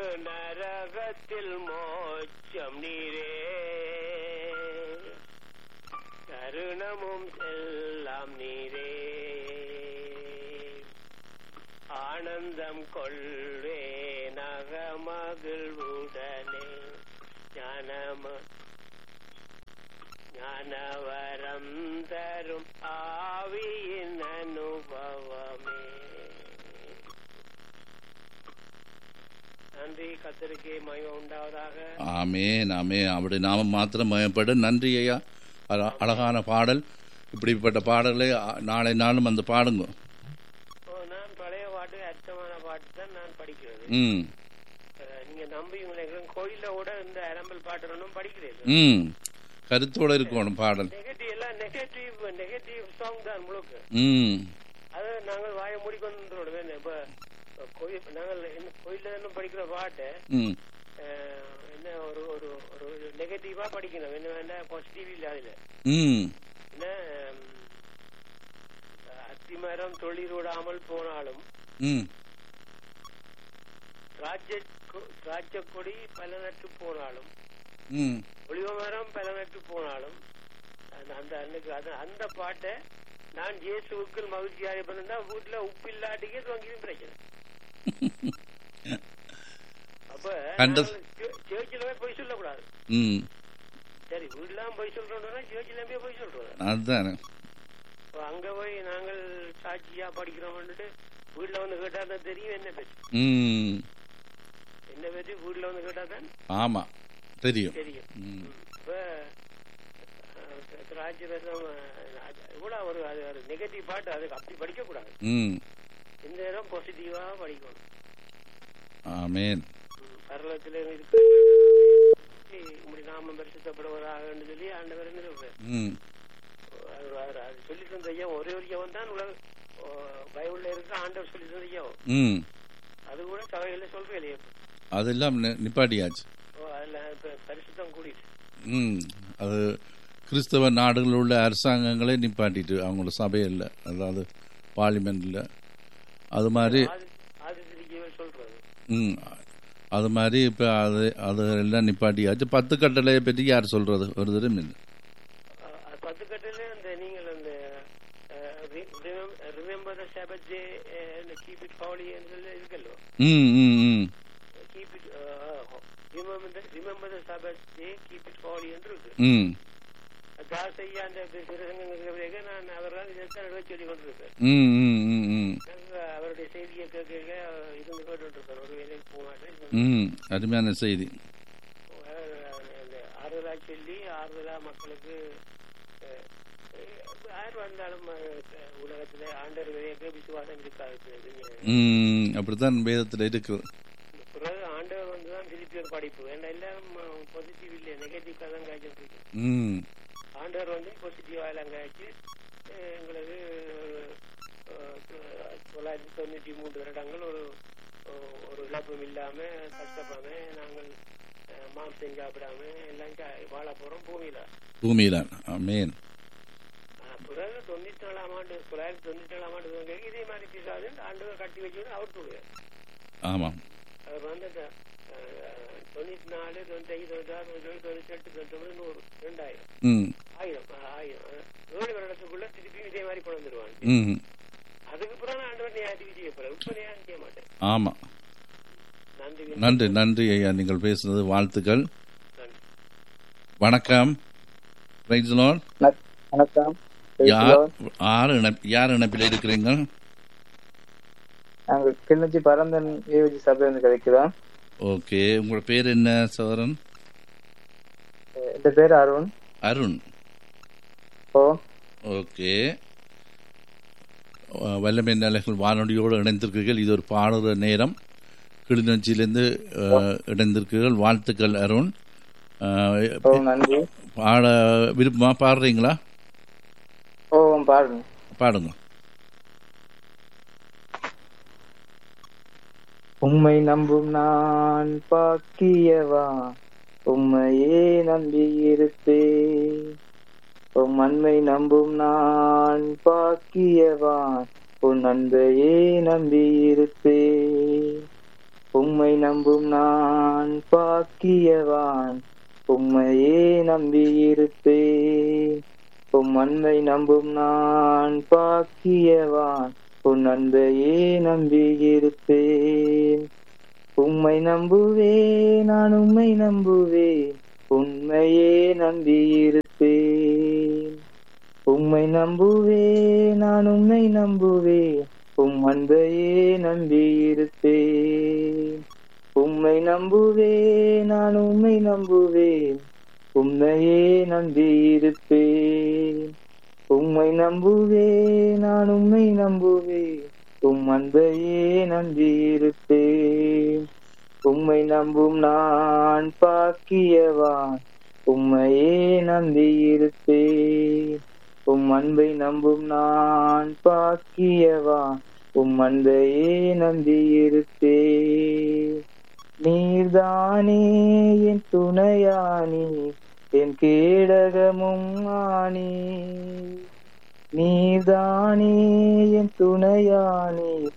நரகத்தில் மோட்சம் நீரே தருணமும் எல்லாம் நீரே ஆனந்தம் கொள்வே நகமகிழ்வுடனே ஞானம ஞானவரம் தரும் ஆவியின் அனுபவமே நன்றி கத்தருக்கே மயம் உண்டாவதாக ஆமேன் ஆமே அப்படி நாம மாத்திரம் மயப்படும் நன்றி ஐயா அழ- அழகான பாடல் இப்படிப்பட்ட பாடல்களை அ- நாளை நாளும் வந்து பாடுங்க ஓ, நான் பழைய பாட்டு அர்த்தமான பாட்டு தான் நான் படிக்கிறது ம் அஹ், நீங்க நம்பி நினைக்கிறேன் கோயில்ல கூட இந்த அரம்பல் பாட்டு ஒன்றும் படிக்கிறது ம் கருத்தோட இருக்கணும் பாடல் நெகட்டிவ் எல்லாம் நெகட்டிவ் நெகட்டிவ் சாங் தான் முழுக்க ம் அதை நாங்கள் வாயை மூடிக்கொண்டு இப்ப இப்ப கோயில் நாங்கள் என்ன கோயில்ல இன்னும் படிக்கிற பாட்டு ம் அஹ், என்ன ஒரு ஒரு ஒரு நெகட்டிவா படிக்கணும் என்ன வேண்டாம் பாசிட்டிவ் இல்ல அதுல ம் என்ன ஹம், அத்திமரம் தொழில் விடாமல் போனாலும் ம் திராட்சை கொ- திராட்சை கொடி பல நட்டு போனாலும் ம் ஒளிவ மரம் பல நட்டு போனாலும் அந்த- அந்த அன்னைக்கு அது- அந்த பாட்டை நான் இயேசுவுக்குள் மகிழ்ச்சியாக இருப்பேன்னா வீட்டுல உப்பு இல்லாட்டிக்கே தொங்கியும் பிரச்சனை அப்ப கண்ட- சேர்ச்சில போய் பொய் சொல்லக்கூடாது ம் சரி வீட்டுலாம் போய் சொல்றோம்னா சேர்ச்சில போய் பொய் சொல்றோம் அதுதானே அப்ப அங்க போய் நாங்கள் சாட்சியா படிக்கிறோம்னுட்டு வீட்டுல வந்து கேட்டா தான் தெரியும் என்ன பற்றி ம் என்ன பற்றி வீட்டுல வந்து கேட்டா தான் ஆமாம் தெரியும் தெரியும் ம் இப்ப அஹ், திராட்சை ரசம் இவ்வளவு ஒரு அது ஒரு நெகட்டிவ் பாட்டு அதுக்கு அப்படி படிக்க கூடாது ம் இந்த நேரம் பாசிட்டிவா படிக்கணும் ஆமேன் ம், பரலோகத்துல இருக்கிற இப்படி நாம பரிசுத்தப்படுவதாக சொல்லி ஆண்டவர் என்ன சொல்றாரு ம் அவர் அவர் அது சொல்லி தந்த ஐயா ஒரே ஒரு ஐயாவும் தான் உலக ஓ, பைபிள்ல இருக்க ஆண்டவர் சொல்லி தந்த ஐயாவும் ம் அது கூட சபையில சொல்றேன் இல்லையா அதெல்லாம் நி- நிப்பாட்டியாச்சு ஓ அதுல இப்ப பரிசுத்தம் கூடிட்டு ம் அது கிறிஸ்தவ நாடுகளில் உள்ள அரசாங்கங்களே நிப்பாட்டிட்டு அவங்களோட சபையில் அதாவது பார்லிமெண்ட்டில் அது மாதிரி ஆதி ஆதித்திரிக்கவே சொல்றது ம் அது மாதிரி இப்போ அது அது எல்லாம் நிப்பாட்டியாச்சு பத்து கட்டளையை பற்றி யார் சொல்கிறது ஒரு தரம் இல்லை அஹ் பத்து கட்டில அந்த நீங்கள் அந்த remember the Sabbath day keep it holy என்று இருக்கல்லோ ம் ம் ம் keep it remember the Sabbath day keep it holy என்று இருக்கு ம் தாசையா அந்த பிரசங்க நான் அவர்கள் இதைத்தான் எழுத சொல்லி கொண்டிருக்கேன் ம் ம் ம் ம் நாங்க அவருடைய செய்தியை கேட்க இருந்து கேட்டுருக்கேன் ஒரு வேலைக்கு போக மாட்டேன் ம் அருமையான செய்தி அந்த ஆறுதலா சொல்லி ஆறுதலா மக்களுக்கு அஹ், அஹ், யார் வந்தாலும் அஹ், உலகத்துல ஆண்டர் விதையக்க விசுவாசம் இருக்காது ம் அப்படித்தான் வேதத்தில் இருக்குது பிறகு ஆண்டவர் வந்துதான் திருப்பி ஒரு படிப்பு ஏன்னா எல்லாரும் பாசிட்டிவ் இல்லை நெகட்டிவ் தான் காய்ச்சிட்டு இருக்கு ம் ஆண்டவர் வந்து பாசிட்டிவா எல்லாம் காய்ச்சி அஹ், எங்களுக்கு அஹ், அஹ், தொள்ளாயிரத்தி தொண்ணூற்றி மூன்று வருடங்கள் ஒரு ஒரு இழப்பும் இல்லாம கஷ்டப்படாம நாங்கள் அஹ், மாம்சம் சாப்பிடாம எல்லாம் சா- வாழ போறோம் பூமியில பூமியிலான் ஆமேன் ஆஹ் பிறகு தொண்ணூத்தி நாலாம் ஆண்டு தொள்ளாயிரத்தி தொண்ணூத்தி ஏழாம் ஆண்டு துவங்கி இதே மாதிரி பிசாது ஆண்டவர் கட்டி வச்சு அவர் விடுவார் ஆமாம் அவர் வந்து அந்த, ஆஹ், தொண்ணூத்தி நாலு தொண்ணூத்தி ஐந்து தொண்ணூத்தி ஆறு தொண்ணூத்தி ஏழு தொண்ணூத்தி எட்டு தொண்ணூத்தி ஒன்பது நூறு ரெண்டாயிரம் ம் ஆயிரம் ஆஹ், ஆயிரம் ஆஹ், ஏழு வருடத்துக்குள்ள திருப்பி இதே மாதிரி கொண்டு வந்துருவாங்க ம் அதுக்கு பிறகு நான் ஆண்டவர் நியாயத்துக்கு செய்ய போறேன் இப்ப நியாயம் செய்ய மாட்டேன் ஆமாம் நன்றி நன்றி நன்றி ஐயா நீங்கள் பேசுனது வாழ்த்துக்கள் நன்றி வணக்கம் Praise the Lord. வணக்கம் யார் யார் இணைப்- யார் இணைப்பில் இருக்கிறீங்க நாங்க கிளிநொச்சி பரந்தன் ஏவிஜி சபையிலிருந்து கிடைக்கிறோம் ஓகே உங்களோட பேர் என்ன சோதரன் என் பேர் அருண் அருண் ஓ ஓகே அஹ், வல்லமை நிலைகள் வானொலியோடு இணைந்திருக்கிறீர்கள் இது ஒரு பாடுற நேரம் கிளிநொச்சியிலிருந்து அஹ், இணைந்திருக்கிறீர்கள் வாழ்த்துக்கள் அருண் அஹ், ஓ நன்றி பாட விருப்பமா பாடுறீங்களா ஓ பாருங்க பாடுங்க உம்மை நம்பும் நான் பாக்கியவா உம்மையே நம்பி இருப்பேன் உம் அன்பை நம்பும் நான் பாக்கியவான் உன் அன்பையே நம்பி இருப்பேன் உம்மை நம்பும் நான் பாக்கியவான் உம்மையே நம்பியிருப்பேன் உம் அன்பை நம்பும் நான் பாக்கியவான் உன் அன்பையே நம்பியிருப்பேன் உம்மை நம்புவேன் நான் உம்மை நம்புவேன் உண்மையே நம்பியிருப்பேன் உம்மை நம்புவேன் நான் உம்மை நம்புவேன் உம் அன்பையே நம்பியிருப்பேன் உம்மை நம்புவேன் நான் உம்மை நம்புவேன் உம்மையே நம்பியிருப்பேன் உம்மை நம்புவேன் நான் உம்மை நம்புவேன் உம் அன்பையே நம்பியிருப்பேன் உம்மை நம்பும் நான் பாக்கியவான் உம்மையே நம்பியிருப்பேன் உம் அன்பை நம்பும் நான் பாக்கியவான் உம் அன்பையே நம்பியிருப்பேன் நீர்தானே என் துணையானி என் கேடகமும் ஆனி நீர்தானே என் துணையானி